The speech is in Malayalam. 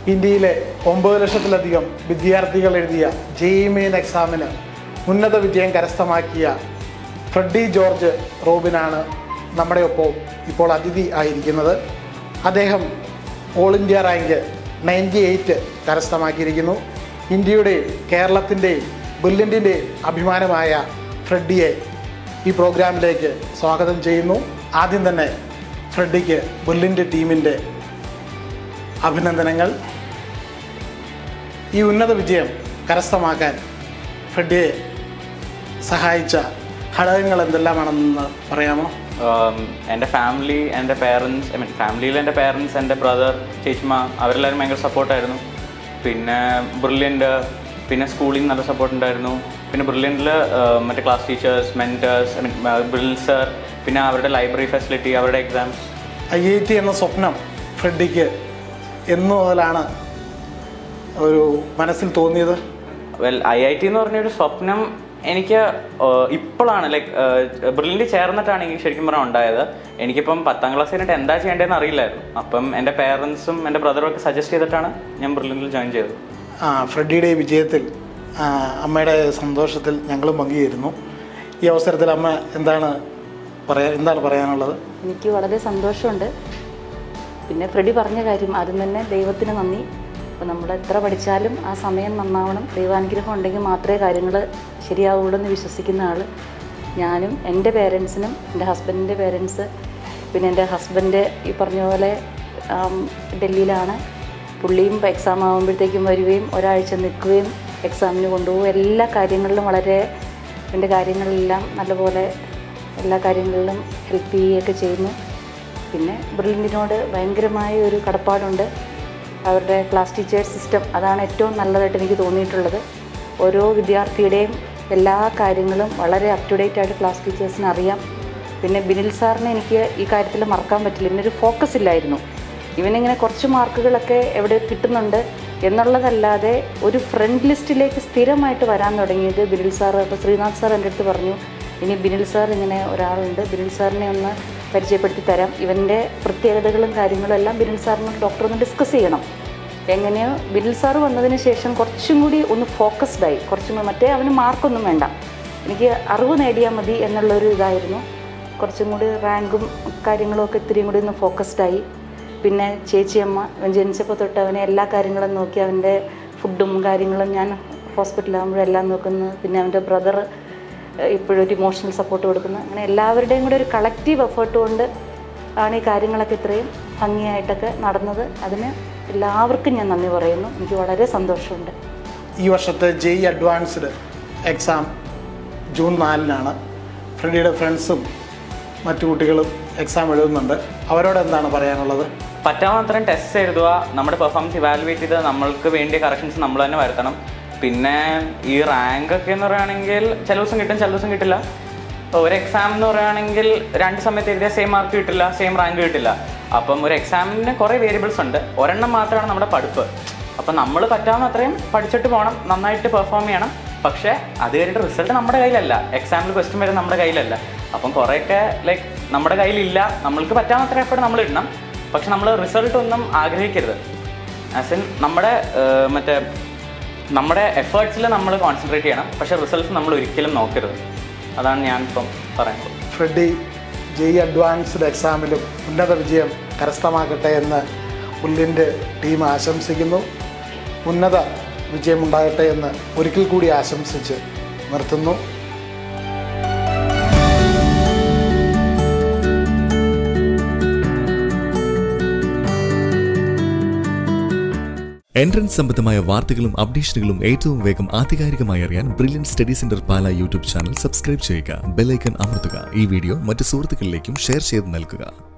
ഇന്ത്യയിലെ ഒമ്പത് ലക്ഷത്തിലധികം വിദ്യാർത്ഥികൾ എഴുതിയ ജെ മെയിൻ എക്സാമിന് ഉന്നത വിജയം കരസ്ഥമാക്കിയ ഫ്രെഡി ജോർജ് റോബിനാണ് നമ്മുടെ ഒപ്പം ഇപ്പോൾ അതിഥി ആയിരിക്കുന്നത് അദ്ദേഹം all India rank ninety eight കരസ്ഥമാക്കിയിരിക്കുന്നു ഇന്ത്യയുടെയും കേരളത്തിൻ്റെയും ബുല്ലിൻ്റെയും അഭിമാനമായ ഫ്രെഡിയെ ഈ പ്രോഗ്രാമിലേക്ക് സ്വാഗതം ചെയ്യുന്നു ആദ്യം തന്നെ ഫ്രെഡിക്ക് ബുല്ലിൻ്റെ ടീമിൻ്റെ അഭിനന്ദനങ്ങൾ ഈ ഉന്നത വിജയം കരസ്ഥമാക്കാൻ ഫ്രെഡിയെ സഹായിച്ച ഘടകങ്ങൾ എന്തെല്ലാമാണെന്ന് പറയാമോ um, എൻ്റെ ഫാമിലി എൻ്റെ പേരൻസ് ഐ മീൻ ഫാമിലിയിൽ എൻ്റെ പേരൻസ് എൻ്റെ ബ്രദർ ചേച്ചിമ അവരെല്ലാവരും ഭയങ്കര സപ്പോർട്ടായിരുന്നു പിന്നെ ബ്രില്യൻ്റ് പിന്നെ സ്കൂളിൽ നിന്ന് നല്ല സപ്പോർട്ട് ഉണ്ടായിരുന്നു പിന്നെ ബ്രില്യൻറ്റിൽ മറ്റേ class teachers mentors I mean Brill sir പിന്നെ അവരുടെ ലൈബ്രറി ഫെസിലിറ്റി അവരുടെ എക്സാംസ് ഐ ഐ ടി എന്ന സ്വപ്നം ഫ്രെഡിക്ക് എന്നു മുതലാണ് ഒരു മനസ്സിൽ തോന്നിയത് വെൽ ഐ ഐ ടി എന്ന് പറഞ്ഞൊരു സ്വപ്നം എനിക്ക് ഏഹ്, ഇപ്പോഴാണ് ലൈക്ക് ബ്രില്ലിൽ ചേർന്നിട്ടാണ് എനിക്ക് ശരിക്കും പറഞ്ഞാൽ ഉണ്ടായത് എനിക്കിപ്പം പത്താം ക്ലാസ് കഴിഞ്ഞിട്ട് എന്താ ചെയ്യേണ്ടതെന്ന് അറിയില്ലായിരുന്നു അപ്പം എൻ്റെ പേരൻസും എൻ്റെ ബ്രദറും ഒക്കെ സജസ്റ്റ് ചെയ്തിട്ടാണ് ഞാൻ ബ്രില്ലിൽ ജോയിൻ ചെയ്തത് ആ ഫ്രെഡിയുടെ ഈ വിജയത്തിൽ ആ, അമ്മയുടെ സന്തോഷത്തിൽ ഞങ്ങളും പങ്കുചേരുന്നു ഈ അവസരത്തിൽ അമ്മ എന്താണ് പറയാ എന്താണ് പറയാനുള്ളത് എനിക്ക് വളരെ സന്തോഷമുണ്ട് പിന്നെ ഫ്രെഡി പറഞ്ഞ കാര്യം ആദ്യം തന്നെ ദൈവത്തിന് നന്ദി അപ്പോൾ നമ്മൾ എത്ര പഠിച്ചാലും ആ സമയം നന്നാവണം ദൈവാനുഗ്രഹം ഉണ്ടെങ്കിൽ മാത്രമേ കാര്യങ്ങൾ ശരിയാവുള്ളൂ എന്ന് വിശ്വസിക്കുന്ന ആൾ ഞാനും എൻ്റെ പേരൻസിനും എൻ്റെ ഹസ്ബൻഡിൻ്റെ പേരൻസ് പിന്നെ എൻ്റെ ഹസ്ബൻഡ് ഈ പറഞ്ഞ പോലെ ആം, ഡൽഹിയിലാണ് പുള്ളിയും എക്സാം ആകുമ്പോഴത്തേക്കും വരികയും ഒരാഴ്ച നിൽക്കുകയും എക്സാമിന് കൊണ്ടുപോകും എല്ലാ കാര്യങ്ങളിലും വളരെ എൻ്റെ കാര്യങ്ങളിലെല്ലാം നല്ലപോലെ എല്ലാ കാര്യങ്ങളിലും ഹെൽപ്പ് ചെയ്യുകയൊക്കെ ചെയ്യുന്നു പിന്നെ ബ്രില്ലിനോട് ഭയങ്കരമായ ഒരു കടപ്പാടുണ്ട് അവരുടെ ക്ലാസ് ടീച്ചേഴ്സ് സിസ്റ്റം അതാണ് ഏറ്റവും നല്ലതായിട്ട് എനിക്ക് തോന്നിയിട്ടുള്ളത് ഓരോ വിദ്യാർത്ഥിയുടെയും എല്ലാ കാര്യങ്ങളും വളരെ അപ് ടു ഡേറ്റ് ആയിട്ട് ക്ലാസ് ടീച്ചേഴ്സിന് അറിയാം പിന്നെ ബിനിൽ സാറിനെ എനിക്ക് ഈ കാര്യത്തിൽ മറക്കാൻ പറ്റില്ല ഇവനൊരു ഫോക്കസ് ഇല്ലായിരുന്നു ഇവനിങ്ങനെ കുറച്ച് മാർക്കുകളൊക്കെ എവിടെ കിട്ടുന്നുണ്ട് എന്നുള്ളതല്ലാതെ ഒരു ഫ്രണ്ട് ലിസ്റ്റിലേക്ക് സ്ഥിരമായിട്ട് വരാൻ തുടങ്ങിയത് ബിനിൽ സാർ അപ്പോൾ ശ്രീനാഥ് സാർ എൻ്റെ അടുത്ത് പറഞ്ഞു ഇനി ബിനിൽ സാർ ഇങ്ങനെ ഒരാളുണ്ട് ബിനിൽ സാറിനെ ഒന്ന് പരിചയപ്പെടുത്തി തരാം ഇവൻ്റെ പ്രത്യേകതകളും കാര്യങ്ങളും എല്ലാം ബിനിൽ സാറിനോട് ഡോക്ടർ ഒന്ന് ഡിസ്കസ് ചെയ്യണം എങ്ങനെയോ ബിനിൽ സാർ വന്നതിന് ശേഷം കുറച്ചും കൂടി ഒന്ന് ഫോക്കസ്ഡായി കുറച്ചും കൂടി മറ്റേ അവന് മാർക്കൊന്നും വേണ്ട എനിക്ക് അറിവ് നേടിയാൽ മതി എന്നുള്ളൊരു ഇതായിരുന്നു കുറച്ചും കൂടി റാങ്കും കാര്യങ്ങളും ഒക്കെ ഇത്തിരിയും കൂടി ഒന്ന് ഫോക്കസ്ഡായി പിന്നെ ചേച്ചിയമ്മ അവൻ ജനിച്ചപ്പോൾ തൊട്ട് അവനെ എല്ലാ കാര്യങ്ങളും നോക്കി അവൻ്റെ ഫുഡും കാര്യങ്ങളും ഞാൻ ഹോസ്പിറ്റലാകുമ്പോഴും എല്ലാം നോക്കുന്നു പിന്നെ അവൻ്റെ ബ്രദർ ഇപ്പോഴും ഒരു ഇമോഷണൽ സപ്പോർട്ട് കൊടുക്കുന്നു അങ്ങനെ എല്ലാവരുടെയും കൂടെ ഒരു കളക്റ്റീവ് എഫേർട്ട് കൊണ്ട് ആണ് ഈ കാര്യങ്ങളൊക്കെ ഇത്രയും ഭംഗിയായിട്ടൊക്കെ നടന്നത് അതിന് എല്ലാവർക്കും ഞാൻ നന്ദി പറയുന്നു എനിക്ക് വളരെ സന്തോഷമുണ്ട് ഈ വർഷത്തെ ജെയ് അഡ്വാൻസ്ഡ് എക്സാം ജൂൺ നാലിനാണ് ഫ്രെഡിയുടെ ഫ്രണ്ട്സും മറ്റു കുട്ടികളും എക്സാം എഴുതുന്നുണ്ട് അവരോട് എന്താണ് പറയാനുള്ളത് പറ്റാവുന്നത്രയും ടെസ്റ്റ് എഴുതുക നമ്മുടെ പെർഫോമൻസ് ഇവാലുവേറ്റ് ചെയ്ത് നമ്മൾക്ക് വേണ്ടിയ കറക്ഷൻസ് നമ്മൾ തന്നെ വരുത്തണം പിന്നെ ഈ റാങ്ക് ഒക്കെ എന്ന് പറയുകയാണെങ്കിൽ ചില ദിവസം കിട്ടും ചില ദിവസം കിട്ടില്ല ഒരു എക്സാം എന്ന് പറയുകയാണെങ്കിൽ രണ്ട് സമയത്ത് എഴുതിയാൽ സെയിം മാർക്ക് കിട്ടില്ല സെയിം റാങ്ക് കിട്ടില്ല അപ്പം ഒരു എക്സാമിന് കുറേ വേരിയബിൾസ് ഉണ്ട് ഒരെണ്ണം മാത്രമാണ് നമ്മുടെ പഠിപ്പ് അപ്പം നമ്മൾ പറ്റാവുന്ന അത്രയും പഠിച്ചിട്ട് പോകണം നന്നായിട്ട് പെർഫോം ചെയ്യണം പക്ഷേ അത് കഴിഞ്ഞിട്ട് റിസൾട്ട് നമ്മുടെ കയ്യിലല്ല എക്സാമിൽ ക്വസ്റ്റ്യൻ വരെ നമ്മുടെ കയ്യിലല്ല അപ്പം കുറേയൊക്കെ ലൈക്ക് നമ്മുടെ കയ്യിലില്ല നമ്മൾക്ക് പറ്റാവുന്ന അത്ര എഫേർട്ട് നമ്മൾ ഇടണം പക്ഷെ നമ്മൾ റിസൾട്ട് ഒന്നും ആഗ്രഹിക്കരുത് ആസ് ഇൻ നമ്മുടെ ഏഹ്, മറ്റേ നമ്മുടെ എഫേർട്സിൽ നമ്മൾ കോൺസെൻട്രേറ്റ് ചെയ്യണം പക്ഷേ റിസൾട്ട്സ് നമ്മൾ ഒരിക്കലും നോക്കരുത് അതാണ് ഞാൻ ഇപ്പം പറയുന്നത് ഫ്രെഡി ജെയ് അഡ്വാൻസ്ഡ് എക്സാമിലും ഉന്നത വിജയം കരസ്ഥമാക്കട്ടെ എന്ന് പുല്ലിൻ്റെ ടീം ആശംസിക്കുന്നു ഉന്നത വിജയമുണ്ടാകട്ടെ എന്ന് ഒരിക്കൽ കൂടി ആശംസിച്ച് നിർത്തുന്നു എൻട്രൻസ് സംബന്ധമായ വാർത്തകളും അപ്ഡേഷനുകളും ഏറ്റവും വേഗം ആധികാരികമായി അറിയാൻ Brilliant study centre Pala YouTube channel subscribe ചെയ്യുക ബെല്ലൈക്കൺ അമർത്തുക ഈ വീഡിയോ മറ്റ് സുഹൃത്തുക്കളിലേക്കും ഷെയർ ചെയ്ത് നൽകുക